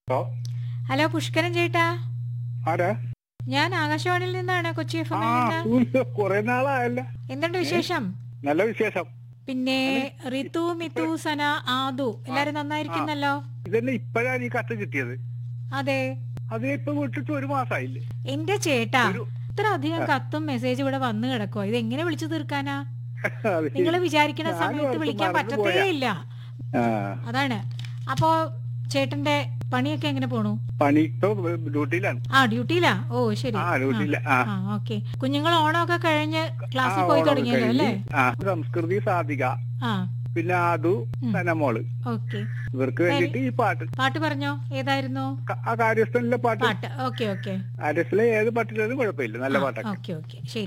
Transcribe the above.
Hello hello Pushkaran ചേട്ടാ ആരാ ഞാൻ ആകാശവാണിയിൽ നിന്നാണ് കൊച്ചി എഫ് ആ നിന്ന് കുറെ നാളായല്ല എന്തുണ്ട് വിശേഷം നല്ല വിശേഷം പിന്നെ റിതു മിതു സന ആദു എല്ലാരും നന്നായിരിക്കുന്നല്ലോ ഇതന്നെ ഇപ്പോഴാണ് ഈ കത്ത് കിട്ടിയത് അതെ അത് ഇപ്പൊ വിട്ടിട്ട് ഒരു മാസമായില്ലേ എന്റെ ചേട്ടാ ഒരു- ഇത്ര അധികം കത്തും മെസ്സേജ് ഇവിടെ വന്നു കിടക്കോ ഇത് എങ്ങനെ വിളിച്ചു തീർക്കാനാ അത് ശരി. നിങ്ങൾ വിചാരിക്കുന്ന ഞാനും സമയത്ത് ഓർത്തു വിളിക്കാൻ മറന്നു പറ്റത്തേ പോയാ. ഇല്ല ആ, അതാണ് അപ്പോ ചേട്ടന്റെ പണിയൊക്കെ എങ്ങനെ പോണു പണി ഇപ്പൊ ഡ്യൂട്ടിയിലാണ് ആ ഡ്യൂട്ടിയിലാ ഓ ശരി ആ ഡ്യൂട്ടിയില്ല ആ ആ ഓക്കെ കുഞ്ഞുങ്ങൾ ഓണമൊക്കെ കഴിഞ്ഞ് ആ, ക്ലാസ്സിൽ പോയി ഓണമൊക്കെ തുടങ്ങിയല്ലോ അല്ലേ കഴിഞ്ഞ്. ആ സംസ്കൃതി സാധിക ആ പിന്നെ അതു ഉം. സനമോള് ഓക്കെ ഇവർക്ക് വേണ്ടിട്ട് ഈ പാട്ട് പാട്ട് പറഞ്ഞോ ഏതായിരുന്നു ക- ആ കാര്യസ്ഥനിലെ പാട്ട് പാട്ട് ഓക്കെ ഓക്കെ കാര്യസ്ഥനിലെ ഏത് പാട്ടിലും കുഴപ്പമില്ല നല്ല പാട്ടൊക്കെ ഓക്കെ ഓക്കെ ശരി